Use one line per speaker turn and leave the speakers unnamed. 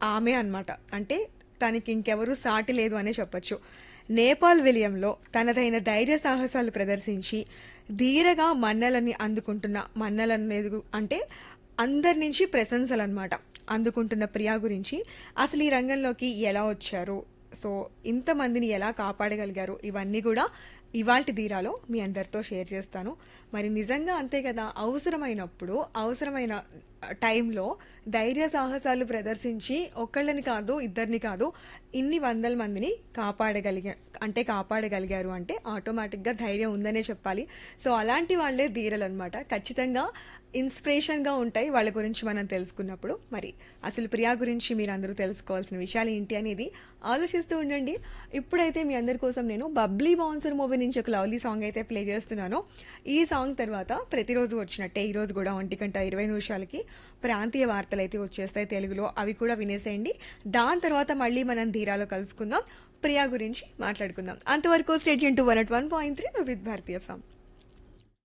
ఆమె అన్నమాట అంటే తనకి ఇంకెవరూ సాటి లేదు అనే చెప్పొచ్చు నేపాల్ విలియంలో తనదైన ధైర్య సాహసాలు ప్రదర్శించి ధీరగా మన్నలని అందుకుంటున్న మన్నలను ఎదుగు అంటే అందరి నుంచి ప్రశంసలు అనమాట అందుకుంటున్న ప్రియా గురించి అసలు ఈ రంగంలోకి ఎలా వచ్చారు సో ఇంతమందిని ఎలా కాపాడగలిగారు ఇవన్నీ కూడా ఇవాల్టి ధీరాలో మీ అందరితో షేర్ చేస్తాను మరి నిజంగా అంతే కదా అవసరమైనప్పుడు అవసరమైన టైంలో ధైర్య సాహసాలు ప్రదర్శించి ఒక్కళ్ళని కాదు ఇద్దరిని కాదు ఇన్ని వందల మందిని కాపాడగలిగా అంటే కాపాడగలిగారు అంటే ఆటోమేటిక్గా ధైర్యం ఉందనే చెప్పాలి సో అలాంటి వాళ్ళే ధీరలు అనమాట ఖచ్చితంగా ఇన్స్పిరేషన్గా ఉంటాయి వాళ్ళ గురించి మనం తెలుసుకున్నప్పుడు మరి అసలు ప్రియా గురించి మీరు అందరూ తెలుసుకోవాల్సిన విషయాలు ఏంటి అనేది ఆలోచిస్తూ ఉండండి ఇప్పుడైతే మీ అందరి కోసం నేను బబ్లీ బౌన్సర్ మూవీ నుంచి ఒక లవ్లీ సాంగ్ అయితే ప్లే చేస్తున్నాను ఈ సాంగ్ తర్వాత ప్రతిరోజు వచ్చినట్టే ఈ రోజు కూడా ఒంటి గంట ఇరవై నిమిషాలకి ప్రాంతీయ వార్తలు అయితే వచ్చేస్తాయి తెలుగులో అవి కూడా వినేసేయండి దాని తర్వాత మళ్ళీ మనం ధీరాలో కలుసుకుందాం ప్రియా గురించి మాట్లాడుకుందాం అంతవరకు state to one at one point three with Bharatiya form